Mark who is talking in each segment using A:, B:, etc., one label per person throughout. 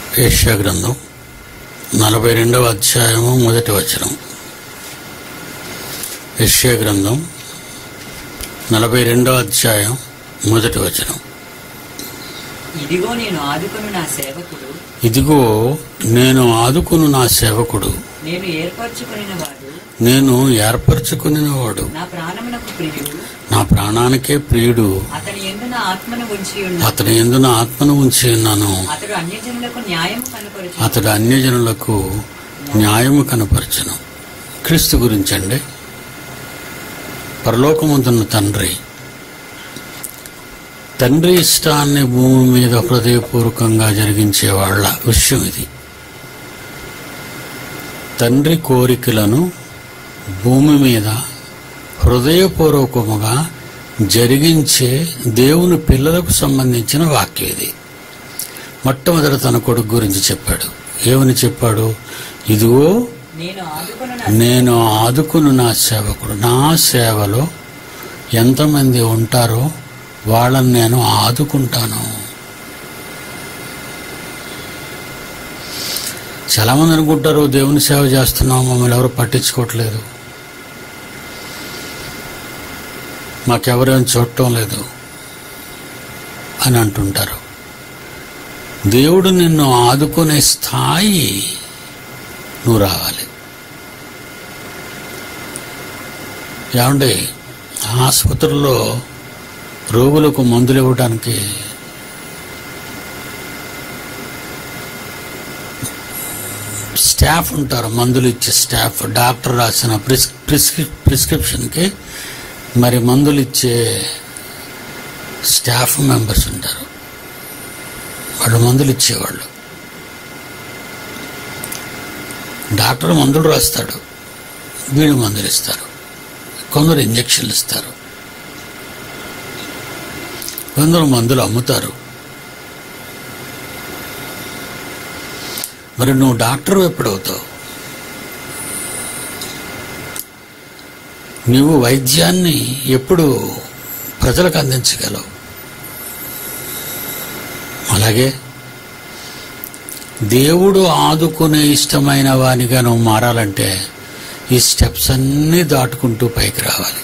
A: ఏష్యా గ్రంథం నలభై రెండవ అధ్యాయము మొదటి వచనం ఏష్యా గ్రంథం నలభై రెండవ అధ్యాయం మొదటి వచనం
B: ఇదిగో నేను ఆదుకుని నా సేవకుడు
A: ఇదిగో నేను ఆదుకును నా సేవకుడు
B: నేను ఏర్పరచుకుని వాడు
A: నేను ఏర్పరచుకునివాడు
B: నా ప్రాణమునకు ప్రియుడు
A: నా ప్రాణానికే ప్రియుడు
B: అతని ఎందు నా ఆత్మను ఉంచి ఉన్నాడు
A: అతని ఎందు నా ఆత్మను ఉంచి ఉన్నాను
B: అతడు అన్యజనులకు న్యాయం కనుపరచు
A: అతడు అన్యజనులకు న్యాయము కనపరచను క్రీస్తు గురించండి పరలోకమందున్న తండ్రి తండ్రి ఇష్టాన్ని భూమి మీద హృదయపూర్వకంగా జరిగించే వాళ్ళ విషయం ఇది తండ్రి కోరికలను భూమి మీద హృదయపూర్వకముగా జరిగించే దేవుని పిల్లలకు సంబంధించిన వాక్యం ఇది మొట్టమొదట తన కొడుకు గురించి చెప్పాడు ఏమని చెప్పాడు ఇదిగో
B: నేను ఆదుకుని నా
A: నేను ఆదుకును నా సేవకుడు నా సేవలో ఎంతమంది ఉంటారో వాళ్ళని నేను ఆదుకుంటాను చాలామంది అనుకుంటారు దేవుని సేవ చేస్తున్నాం మమ్మల్ని ఎవరు పట్టించుకోవట్లేదు మాకెవరేం చూడటం లేదు అని అంటుంటారు దేవుడు నిన్ను ఆదుకునే స్థాయి నువ్వు రావాలి ఏమండి ఆసుపత్రుల్లో రోగులకు మందులు ఇవ్వడానికి స్టాఫ్ ఉంటారు మందులు ఇచ్చే స్టాఫ్ డాక్టర్ రాసిన ప్రిస్ ప్రిస్క్రి ప్రిస్క్రిప్షన్కి మరి మందులు ఇచ్చే స్టాఫ్ మెంబర్స్ ఉంటారు వాళ్ళు మందులు ఇచ్చేవాళ్ళు డాక్టర్ మందులు రాస్తాడు వీళ్ళు మందులు ఇస్తారు కొందరు ఇంజక్షన్లు ఇస్తారు కొందరు మందులు అమ్ముతారు మరి నువ్వు డాక్టర్ ఎప్పుడవుతావు నువ్వు వైద్యాన్ని ఎప్పుడు ప్రజలకు అందించగలవు అలాగే దేవుడు ఆదుకునే ఇష్టమైన వానిగా నువ్వు మారాలంటే ఈ స్టెప్స్ అన్నీ దాటుకుంటూ పైకి రావాలి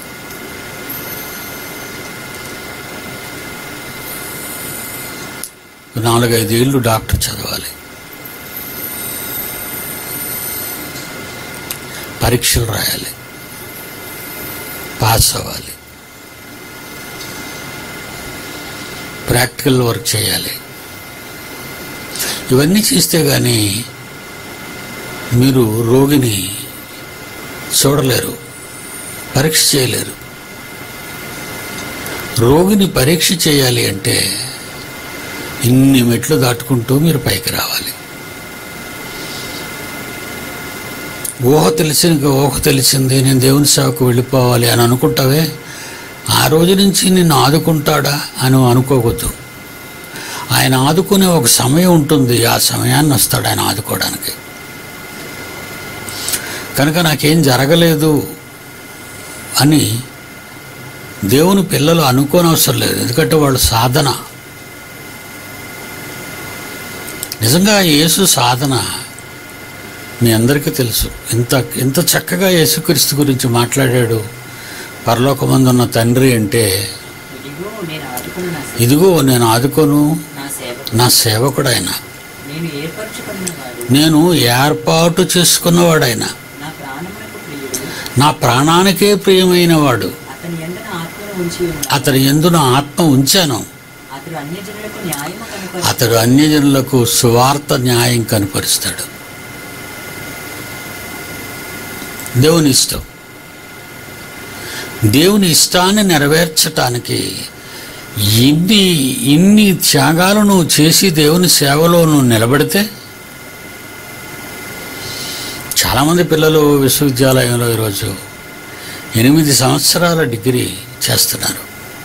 A: నాలుగైదేళ్ళు డాక్టర్ చదవాలి పరీక్షలు రాయాలి పాస్ అవ్వాలి ప్రాక్టికల్ వర్క్ చేయాలి ఇవన్నీ చేస్తే కానీ మీరు రోగిని చూడలేరు పరీక్ష చేయలేరు రోగిని పరీక్ష చేయాలి అంటే ఇన్ని మెట్లు దాటుకుంటూ మీరు పైకి రావాలి ఊహ తెలిసిన ఊహ తెలిసింది నేను దేవుని సేవకు వెళ్ళిపోవాలి అని అనుకుంటావే ఆ రోజు నుంచి నిన్ను ఆదుకుంటాడా అని అనుకోవద్దు ఆయన ఆదుకునే ఒక సమయం ఉంటుంది ఆ సమయాన్ని వస్తాడు ఆయన ఆదుకోవడానికి కనుక నాకేం జరగలేదు అని దేవుని పిల్లలు అనుకోనవసరం లేదు ఎందుకంటే వాళ్ళు సాధన నిజంగా యేసు సాధన మీ అందరికీ తెలుసు ఇంత ఇంత చక్కగా యేసుక్రీస్తు గురించి మాట్లాడాడు పరలోకమందున్న తండ్రి అంటే
B: ఇదిగో నేను ఆదుకుని నా సేవ
A: ఇదిగో నేను ఆదుకోను
B: నా సేవ
A: నా సేవకుడు ఆయన
B: నేను ఏర్పరచుకున్న వాడు
A: నేను ఏర్పాటు చేసుకున్నవాడైన
B: నా ప్రాణమునకు ప్రియుడు
A: నా ప్రాణానికే ప్రియమైన వాడు
B: అతని ఎందు నా ఆత్మను ఉంచి ఉన్నాడు
A: అతని ఎందున ఆత్మ ఉంచాను
B: అతడు అన్యజనులకు న్యాయము కనుపరచు
A: అతడు అన్యజనులకు సువార్త న్యాయం కనపరుస్తాడు దేవుని ఇష్టం దేవుని ఇష్టాన్ని నెరవేర్చటానికి ఇన్ని ఇన్ని త్యాగాలను చేసి దేవుని సేవలో నువ్వు నిలబడితే చాలామంది పిల్లలు విశ్వవిద్యాలయంలో ఈరోజు ఎనిమిది సంవత్సరాల డిగ్రీ చేస్తున్నారు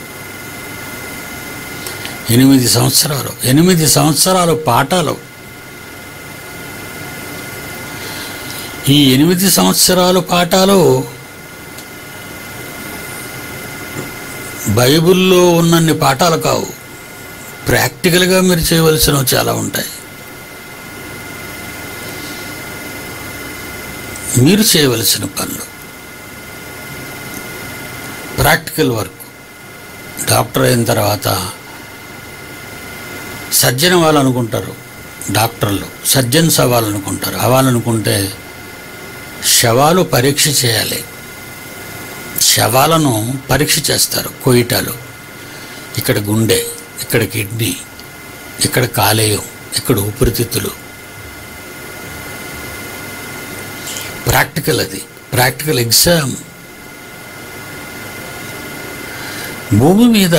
A: ఎనిమిది సంవత్సరాలు ఎనిమిది సంవత్సరాలు పాఠాలు ఈ ఎనిమిది సంవత్సరాలు పాఠాలు బైబిల్లో ఉన్నన్ని పాఠాలు కావు ప్రాక్టికల్గా మీరు చేయవలసినవి చాలా ఉంటాయి మీరు చేయవలసిన పనులు ప్రాక్టికల్ వర్క్ డాక్టర్ అయిన తర్వాత సర్జన్ అవ్వాలనుకుంటారు డాక్టర్లు సర్జన్స్ అవ్వాలనుకుంటారు అవ్వాలనుకుంటే శవాలు పరీక్ష చేయాలి శవాలను పరీక్ష చేస్తారు కోయిటాలు ఇక్కడ గుండె ఇక్కడ కిడ్నీ ఇక్కడ కాలేయం ఇక్కడ ఊపిరితిత్తులు ప్రాక్టికల్ అది ప్రాక్టికల్ ఎగ్జామ్ భూమి మీద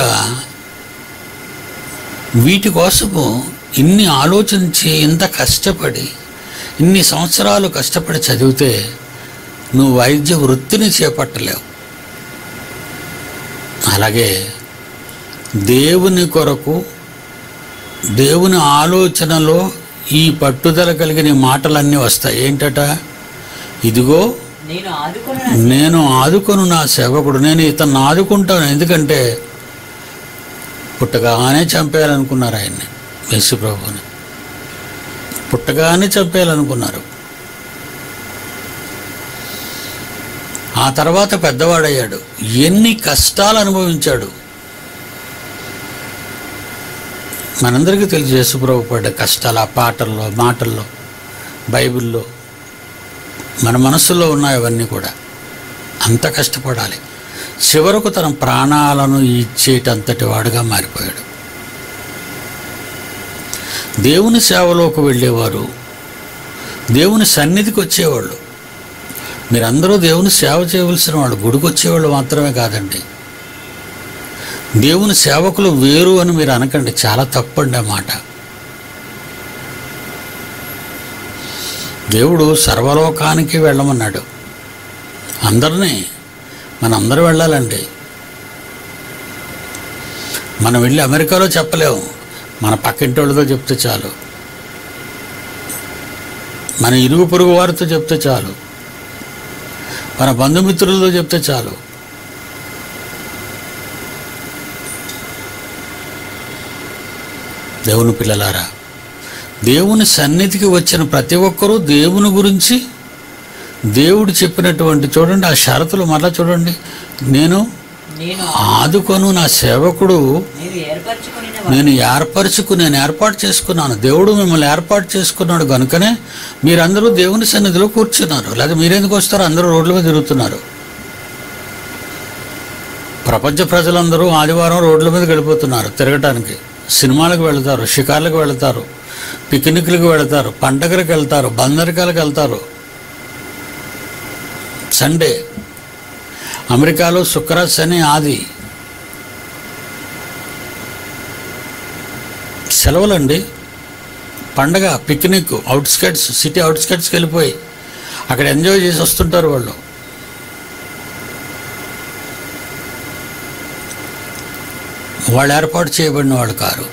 A: వీటి కోసము ఇన్ని ఆలోచించి ఇంత కష్టపడి ఇన్ని సంవత్సరాలు కష్టపడి చదివితే నువ్వు వైద్య వృత్తిని చేపట్టలేవు అలాగే దేవుని కొరకు దేవుని ఆలోచనలో ఈ పట్టుదల కలిగిన ఈ మాటలన్నీ వస్తాయి ఏంటట ఇదిగో
B: నేను ఆదుకొని
A: నేను ఆదుకొను నా సేవకుడు నేను ఇతన్ని ఆదుకుంటాను ఎందుకంటే పుట్టగానే చంపేయాలనుకున్నారు ఆయన్ని యేసు ప్రభువుని పుట్టగానే చంపేయాలనుకున్నారు ఆ తర్వాత పెద్దవాడయ్యాడు ఎన్ని కష్టాలు అనుభవించాడు మనందరికీ తెలిసి యేసుప్రభు పడ్డ కష్టాలు ఆ పాటల్లో మాటల్లో బైబిల్లో మన మనసులో ఉన్నాయి అవన్నీ కూడా అంత కష్టపడాలి చివరకు తన ప్రాణాలను ఇచ్చేటంతటి వాడుగా మారిపోయాడు దేవుని సేవలోకి వెళ్ళేవారు దేవుని సన్నిధికి వచ్చేవాళ్ళు మీరందరూ దేవుని సేవ చేయవలసిన వాళ్ళు గుడికి వచ్చేవాళ్ళు మాత్రమే కాదండి దేవుని సేవకులు వేరు అని మీరు అనకండి చాలా తప్పండి ఆ మాట దేవుడు సర్వలోకానికి వెళ్ళమన్నాడు అందరినీ మనందరూ వెళ్ళాలండి మనం వెళ్ళి అమెరికాలో చెప్పలేము మన పక్కింటి వాళ్ళతో చెప్తే చాలు మన ఇరుగు పొరుగు వారితో చెప్తే చాలు మన బంధుమిత్రులతో చెప్తే చాలు దేవుని పిల్లలారా దేవుని సన్నిధికి వచ్చిన ప్రతి ఒక్కరూ దేవుని గురించి దేవుడు చెప్పినటువంటి చూడండి ఆ షరతులు మరలా చూడండి నేను
B: నేను
A: ఆదుకొను నా సేవకుడు
B: నేను ఏర్పరచుకుని
A: నేను ఏర్పరచుకు నేను ఏర్పాటు చేసుకున్నాను దేవుడు మిమ్మల్ని ఏర్పాటు చేసుకున్నాడు కనుకనే మీరందరూ దేవుని సన్నిధిలో కూర్చున్నారు లేదా మీరెందుకు వస్తారు అందరూ రోడ్ల మీద తిరుగుతున్నారు ప్రపంచ ప్రజలందరూ ఆదివారం రోడ్ల మీద గడిపోతున్నారు తిరగటానికి సినిమాలకు వెళ్తారు షికార్లకు వెళ్తారు పిక్నిక్లకు వెళ్తారు పండగలకు వెళ్తారు బందరికాలకు వెళ్తారు సండే అమెరికాలో శుక్ర శని ఆది సెలవులండి పండగ పిక్నిక్ అవుట్స్కట్స్ సిటీ అవుట్స్కట్స్కి వెళ్ళిపోయి అక్కడ ఎంజాయ్ చేసి వస్తుంటారు వాళ్ళు వాళ్ళు ఏర్పాటు చేయబడిన వాళ్ళు కారు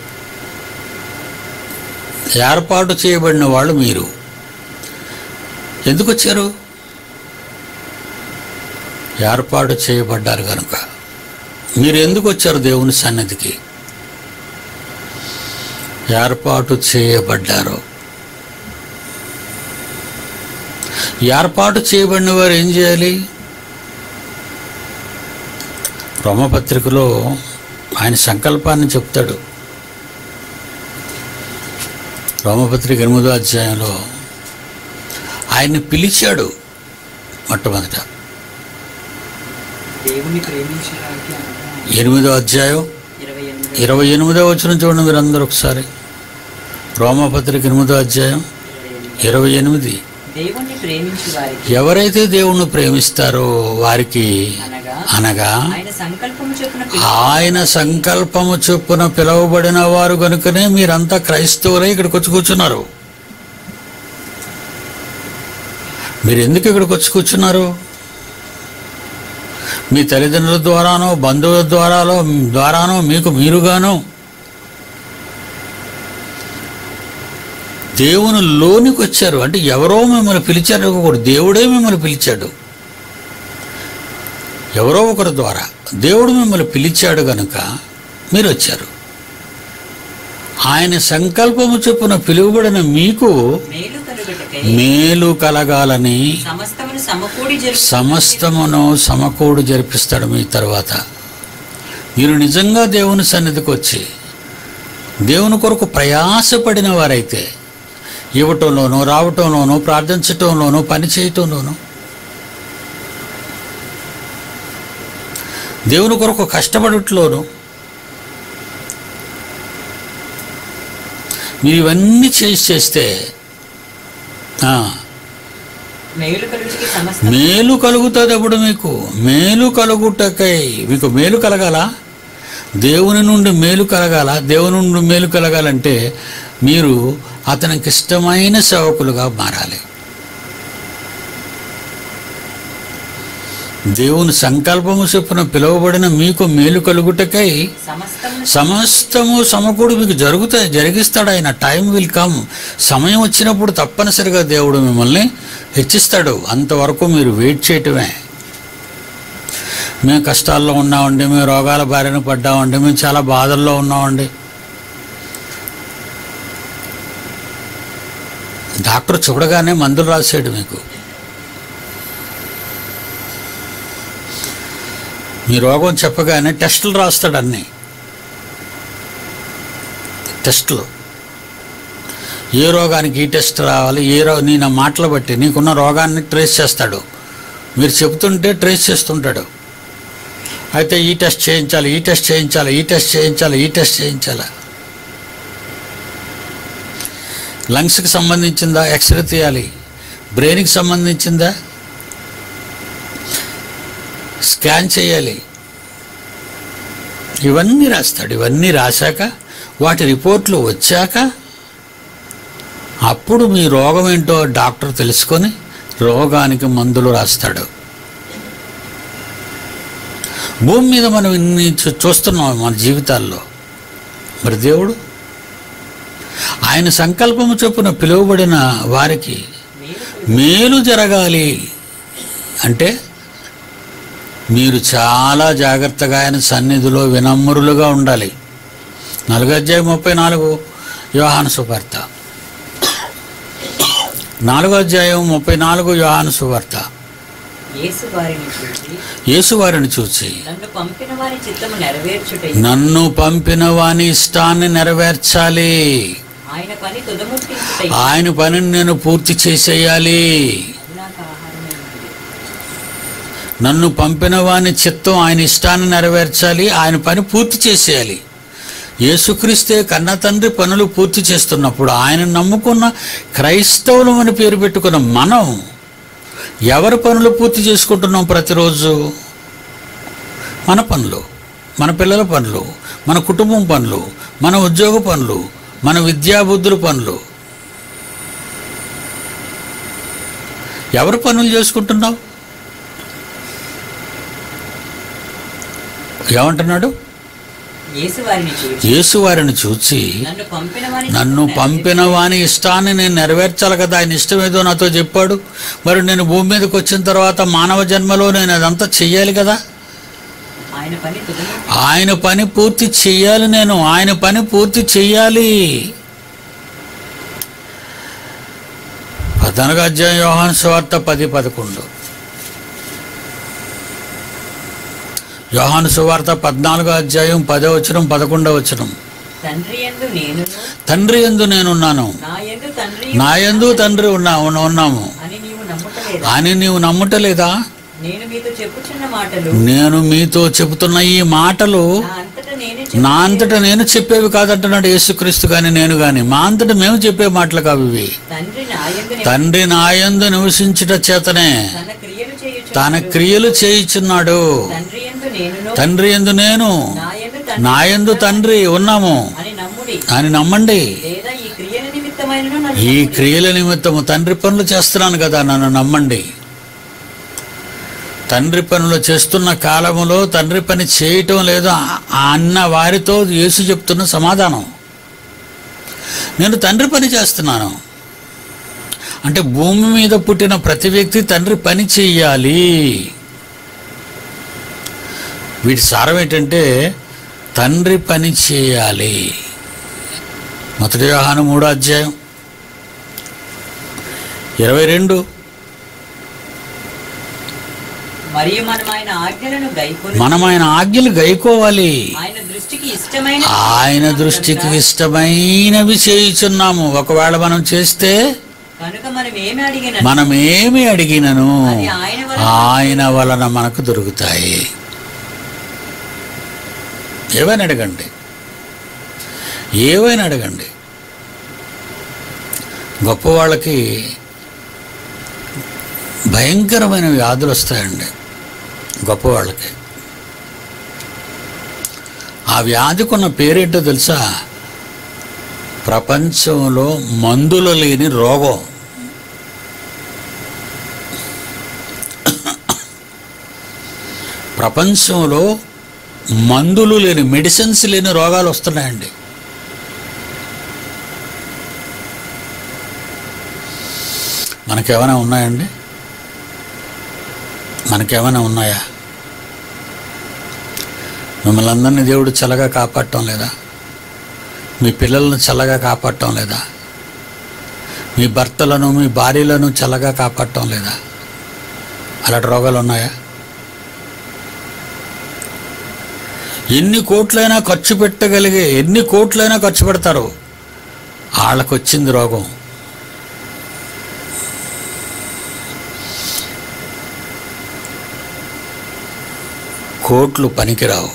A: ఏర్పాటు చేయబడిన వాళ్ళు మీరు ఎందుకు వచ్చారు ఏర్పాటు చేయబడ్డారు కనుక మీరు ఎందుకు వచ్చారు దేవుని సన్నిధికి ఏర్పాటు చేయబడ్డారు ఏర్పాటు చేయబడిన వారు ఏం చేయాలి రోమపత్రికలో ఆయన సంకల్పాన్ని చెప్తాడు రోమపత్రిక ఎనిమిదో అధ్యాయంలో ఆయన్ని పిలిచాడు మొట్టమొదట
B: దేవుని ప్రేమించడానికి అనగా
A: ఎనిమిదో అధ్యాయం
B: ఇరవై ఎనిమిది
A: ఇరవై ఎనిమిదో వచ్చిన చూడండి మీరు అందరూ ఒకసారి రోమపత్రిక ఎనిమిదో అధ్యాయం
B: ఇరవై ఎనిమిది
A: ఇరవై ఎనిమిది
B: దేవుణ్ణి ప్రేమించి వారికి
A: ఎవరైతే దేవుణ్ణి ప్రేమిస్తారో వారికి
B: అనగా
A: అనగా
B: ఆయన సంకల్పము చొప్పున
A: ఆయన సంకల్పము చొప్పున పిలువబడిన వారు కనుకనే మీరంతా క్రైస్తవులై ఇక్కడికి వచ్చి కూర్చున్నారు మీరు ఎందుకు ఇక్కడికి వచ్చి కూర్చున్నారు మీ తల్లిదండ్రుల ద్వారానో బంధువుల ద్వారాలో ద్వారానో మీకు మీరుగానో దేవుని లోనికి వచ్చారు అంటే ఎవరో మిమ్మల్ని పిలిచారు అనుకోకూడదు దేవుడే మిమ్మల్ని పిలిచాడు ఎవరో ఒకరి ద్వారా దేవుడు మిమ్మల్ని పిలిచాడు గనుక మీరు వచ్చారు ఆయన సంకల్పము చొప్పున పిలువబడిన మీకు
B: మేలు కలుగుటకై
A: మేలు కలగాలని
B: సమస్తమును సమస్తమును సమకూడి జరుపు
A: సమస్తమును సమకూడు జరిపిస్తాడు మీ తర్వాత మీరు నిజంగా దేవుని సన్నిధికి వచ్చి దేవుని కొరకు ప్రయాసపడిన వారైతే ఇవ్వటంలోనూ రావటంలోనూ ప్రార్థించటంలోనూ పని చేయటంలోనూ దేవుని కొరకు కష్టపడట్లోనూ మీరు ఇవన్నీ చేసి చేస్తే ఆ,
B: మేలు కలుగుటికి సమస్త
A: మేలు కలుగుతుంది అప్పుడు మీకు మేలు కలుగుటకై మీకు మేలు కలగాల దేవుని నుండి మేలు కలగాల దేవుని నుండి మేలు కలగాలంటే మీరు అతనికి ఇష్టమైన సేవకులుగా మారాలి దేవుని సంకల్పము చొప్పున పిలువబడిన మీకు మేలు కలుగుటకై
B: సమస్తమును
A: సమస్తము సమకూడు మీకు జరుగుతాయి జరిగిస్తాడు ఆయన టైం విల్ కమ్ సమయం వచ్చినప్పుడు తప్పనిసరిగా దేవుడు మిమ్మల్ని హెచ్చిస్తాడు అంతవరకు మీరు వెయిట్ చేయటమే మేము కష్టాల్లో ఉన్నామండి మేము రోగాల బారిన పడ్డామండి మేము చాలా బాధల్లో ఉన్నామండి డాక్టర్ చూడగానే మందులు రాసాడు మీకు మీ రోగం చెప్పగానే టెస్టులు రాస్తాడు అన్నీ టెస్టులు ఏ రోగానికి ఈ టెస్ట్ రావాలి ఏ రో నీ నా మాటలు బట్టి నీకున్న రోగాన్ని ట్రేస్ చేస్తాడు మీరు చెబుతుంటే ట్రేస్ చేస్తుంటాడు అయితే ఈ టెస్ట్ చేయించాలి ఈ టెస్ట్ చేయించాలి ఈ టెస్ట్ చేయించాలి ఈ టెస్ట్ చేయించాలి లంగ్స్కి సంబంధించిందా ఎక్స్రే తీయాలి బ్రెయిన్కి సంబంధించిందా స్కాన్ చేయాలి ఇవన్నీ రాస్తాడు ఇవన్నీ రాశాక వాటి రిపోర్ట్లు వచ్చాక అప్పుడు మీ రోగం ఏంటో డాక్టర్ తెలుసుకొని రోగానికి మందులు రాస్తాడు భూమి మీద మనం ఇన్ని చూ- చూస్తున్నాం మన జీవితాల్లో మరి దేవుడు ఆయన సంకల్పము చొప్పున పిలువబడిన వారికి
B: మేలు
A: మేలు జరగాలి అంటే మీరు చాలా జాగ్రత్తగా ఆయన సన్నిధిలో వినమ్రులుగా ఉండాలి నాలుగు అధ్యాయం ముప్పై నాలుగు యోహాను సువార్త నాలుగో అధ్యాయం ముప్పై నాలుగు యోహాను సువార్త
B: యేసు వారిని చూసి
A: యేసు వారిని చూచి
B: నన్ను పంపిన వారి చిత్తము నెరవేర్చుటై
A: నన్ను పంపిన వాని ఇష్టాన్ని నెరవేర్చాలి
B: ఆయన పని తుదముట్టించుటై
A: ఆయన పనిని నేను పూర్తి చేసేయాలి
B: నాకు ఆహారమైనది
A: నన్ను పంపిన వాని చిత్తం ఆయన ఇష్టాన్ని నెరవేర్చాలి ఆయన పని పూర్తి చేసేయాలి యేసుక్రీస్తే కన్న తండ్రి పనులు పూర్తి చేస్తున్నప్పుడు ఆయన నమ్ముకున్న క్రైస్తవులు అని పేరు పెట్టుకున్న మనం ఎవరి పనులు పూర్తి చేసుకుంటున్నాం ప్రతిరోజు మన పనులు మన పిల్లల పనులు మన కుటుంబం పనులు మన ఉద్యోగ పనులు మన విద్యాబుద్ధుల పనులు ఎవరు పనులు చేసుకుంటున్నావు ఏమంటున్నాడు
B: యేసు వారిని చూసి
A: యేసు వారిని చూచి
B: నన్ను పంపిన వారి
A: నన్ను పంపిన వాని ఇష్టాన్ని నేను నెరవేర్చాలి కదా ఆయన ఇష్టం ఏదో నాతో చెప్పాడు మరి నేను భూమి మీదకి వచ్చిన తర్వాత మానవ జన్మలో నేను అదంతా చెయ్యాలి కదా
B: ఆయన పని తుదముట్టి
A: ఆయన పని పూర్తి చెయ్యాలి నేను ఆయన పని పూర్తి చెయ్యాలి పద్నాలుగు అధ్యాయం యోహాన్ సువార్త పది పదకొండు యోహాను సువార్త పద్నాలుగో అధ్యాయం పదో వచనం పదకొండవ వచనం
B: తండ్రి యందు నేను
A: తండ్రి ఎందు నేనున్నాను
B: నా యందు తండ్రి
A: నా యందు తండ్రి ఉన్నా ఉన్న- ఉన్నాము
B: అని నీవు నమ్ముటలేదా
A: అని నీవు నమ్ముటలేదా
B: నేను మీతో చెప్పుచున్న మాటలు
A: నేను మీతో చెబుతున్న ఈ మాటలు
B: నా అంతటా నేనే
A: నా అంతటా నేను చెప్పేవి కాదంటున్నాడు యేసుక్రీస్తు కానీ నేను కానీ మా అంతటా మేము చెప్పే మాటలు కావు ఇవి
B: తండ్రి నా యందు
A: తండ్రి నాయందు నివసించుట చేతనే
B: తన క్రియలు చేయుచు
A: తన క్రియలు చేయిచున్నాడు
B: తండ్రి యందు నేను
A: తండ్రి ఎందు నేను
B: నా యందు తండ్రి
A: నాయందు తండ్రి ఉన్నాము
B: అని నమ్ముడి
A: అని నమ్మండి
B: లేదా ఈ క్రియల నిమిత్తమైన నన్ను
A: ఈ
B: నమ్ముడి.
A: క్రియల నిమిత్తము తండ్రి పనులు చేస్తున్నాను కదా నన్ను నమ్మండి తండ్రి పనులు చేస్తున్న కాలములో తండ్రి పని చేయటం లేదు ఆ- అన్న వారితో యేసు చెప్తున్న సమాధానం నేను తండ్రి పని చేస్తున్నాను అంటే భూమి మీద పుట్టిన ప్రతి వ్యక్తి తండ్రి పని చెయ్యాలి వీటి సారం ఏంటంటే తండ్రి పని చేయాలి మొదటి వ్యవహారం మూడో అధ్యాయం ఇరవై రెండు
B: మరియు మనం ఆయన ఆజ్ఞలను గైకొని
A: మనం ఆయన ఆజ్ఞలు గైకోవాలి
B: ఆయన దృష్టికి ఇష్టమైన
A: ఆయన దృష్టికి ఇష్టమైనవి చేయుచున్నాము ఒకవేళ మనం చేస్తే
B: కనుక మనం ఏమి అడిగిన
A: మనం ఏమి అడిగినను
B: అది ఆయన వలన
A: ఆయన వలన మనకు దొరుకుతాయి ఏవైనా అడగండి ఏవైనా అడగండి గొప్పవాళ్ళకి భయంకరమైన వ్యాధులు వస్తాయండి గొప్పవాళ్ళకి ఆ వ్యాధికి ఉన్న పేరేంటో తెలుసా ప్రపంచంలో మందులు లేని రోగం ప్రపంచంలో మందులు లేని మెడిసిన్స్ లేని రోగాలు వస్తున్నాయండి మనకేమైనా ఉన్నాయండి మనకేమైనా ఉన్నాయా మిమ్మల్ని అందరినీ దేవుడు చల్లగా కాపాడటం లేదా మీ పిల్లలను చల్లగా కాపాడటం లేదా మీ భర్తలను మీ భార్యలను చల్లగా కాపాడటం లేదా అలాంటి రోగాలు ఉన్నాయా ఎన్ని కోట్లైనా ఖర్చు పెట్టగలిగే ఎన్ని కోట్లైనా ఖర్చు పెడతారు వాళ్ళకు వచ్చింది రోగం కోట్లు పనికిరావు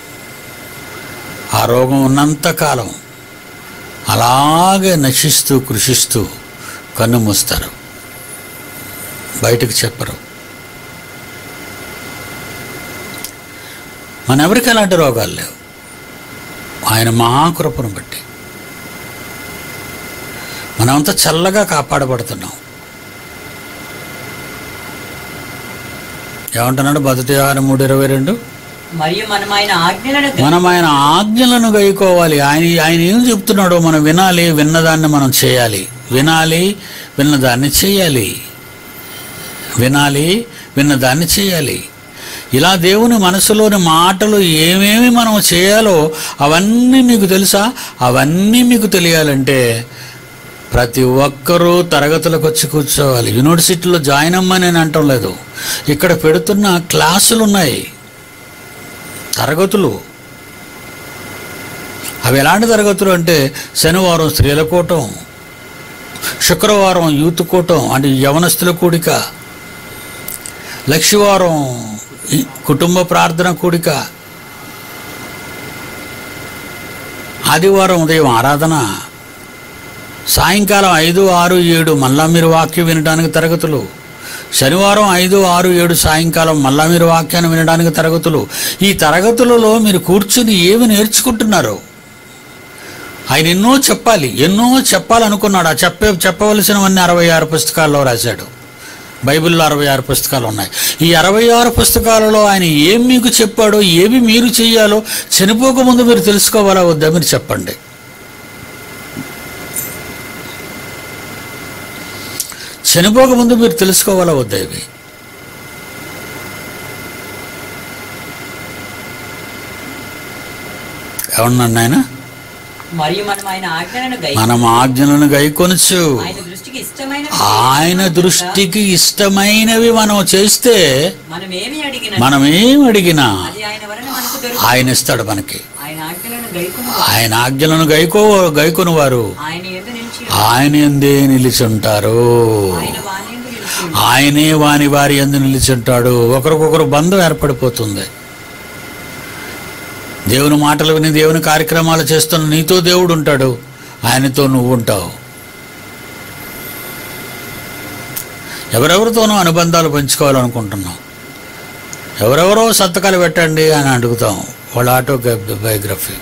A: ఆ రోగం ఉన్నంతకాలం అలాగే నశిస్తూ కృషిస్తూ కన్ను మూస్తారు బయటకు చెప్పరు మన ఎవరికి అలాంటి రోగాలు లేవు ఆయన మహాకృపను బట్టి మనమంతా చల్లగా కాపాడబడుతున్నాం ఏమంటున్నాడు మొదటి ఆరు మూడు ఇరవై రెండు
B: మరియు మనం ఆయన ఆజ్ఞలను గై-
A: మనం ఆయన ఆజ్ఞలను గైకోవాలి ఆయన ఆయన ఏం చెప్తున్నాడో మనం వినాలి విన్నదాన్ని మనం చేయాలి వినాలి విన్నదాన్ని చేయాలి వినాలి విన్నదాన్ని చేయాలి ఇలా దేవుని మనసులోని మాటలు ఏమేమి మనం చేయాలో అవన్నీ మీకు తెలుసా అవన్నీ మీకు తెలియాలంటే ప్రతి ఒక్కరూ తరగతులకు వచ్చి కూర్చోవాలి యూనివర్సిటీలో జాయిన్ అమ్మని నేను అంటం లేదు ఇక్కడ పెడుతున్న క్లాసులు ఉన్నాయి తరగతులు అవి ఎలాంటి తరగతులు అంటే శనివారం స్త్రీల కూటం శుక్రవారం యూత్ కూటం అంటే యవనస్తుల కూడిక లక్షవారం ఈ కుటుంబ ప్రార్థన కూడిక ఆదివారం ఉదయం ఆరాధన సాయంకాలం ఐదు ఆరు ఏడు మళ్ళా మీరు వాక్యం వినడానికి తరగతులు శనివారం ఐదు ఆరు ఏడు సాయంకాలం మళ్ళా మీరు వాక్యాన్ని వినడానికి తరగతులు ఈ తరగతులలో మీరు కూర్చుని ఏమి నేర్చుకుంటున్నారు ఆయన ఎన్నో చెప్పాలి ఎన్నో చెప్పాలనుకున్నాడు ఆ చెప్పే చెప్పవలసినవన్నీ అరవై ఆరు పుస్తకాల్లో రాశాడు బైబిల్లో అరవై ఆరు పుస్తకాలు ఉన్నాయి ఈ అరవై ఆరు పుస్తకాలలో ఆయన ఏం మీకు చెప్పాడో ఏవి మీరు చెయ్యాలో చనిపోకముందు మీరు తెలుసుకోవాలా వద్దా మీరు చెప్పండి చనిపోకముందు మీరు తెలుసుకోవాలా వద్దా ఇవి ఏమన్నాడు ఆయన
B: మరియు మనం ఆయన ఆజ్ఞలను గై
A: మనం ఆజ్ఞలను గైకొనచ్చు
B: ఆయన దృష్టికి ఇష్టమైన
A: ఆయన దృష్టికి ఇష్టమైనవి మనం చేస్తే
B: మనం ఏమి అడిగిన
A: మనం ఏం అడిగినా
B: అది ఆయన వలన మనకు దొరుకు
A: ఆయన ఇస్తాడు మనకి
B: ఆయన ఆజ్ఞలను గైకును
A: ఆయన ఆజ్ఞలను గైకో గైకొని వారు
B: ఆయన ఎందు నిలిచి
A: ఆయన ఎందే నిలిచుంటారు
B: ఆయన వాని ఎందు నిలిచి
A: ఆయనే వాని వారి ఎందు నిలిచుంటాడు ఒకరికొకరు బంధం ఏర్పడిపోతుంది దేవుని మాటలు విని దేవుని కార్యక్రమాలు చేస్తున్న నీతో దేవుడు ఉంటాడు ఆయనతో నువ్వు ఉంటావు ఎవరెవరితోనో అనుబంధాలు పెంచుకోవాలనుకుంటున్నాం ఎవరెవరో సంతకాలు పెట్టండి అని అడుగుతాం వాళ్ళ ఆటో బయోగ్రఫీ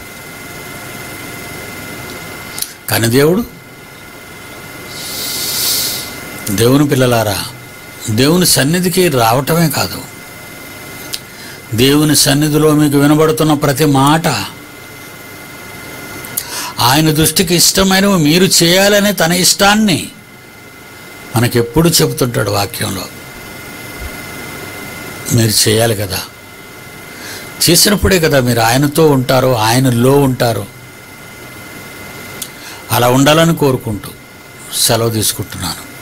A: కానీ దేవుడు దేవుని పిల్లలారా దేవుని సన్నిధికి రావటమే కాదు దేవుని సన్నిధిలో మీకు వినబడుతున్న ప్రతి మాట ఆయన దృష్టికి ఇష్టమైనవి మీరు చేయాలనే తన ఇష్టాన్ని మనకెప్పుడు చెబుతుంటాడు వాక్యంలో మీరు చేయాలి కదా చేసినప్పుడే కదా మీరు ఆయనతో ఉంటారు ఆయనలో ఉంటారు అలా ఉండాలని కోరుకుంటూ సెలవు తీసుకుంటున్నాను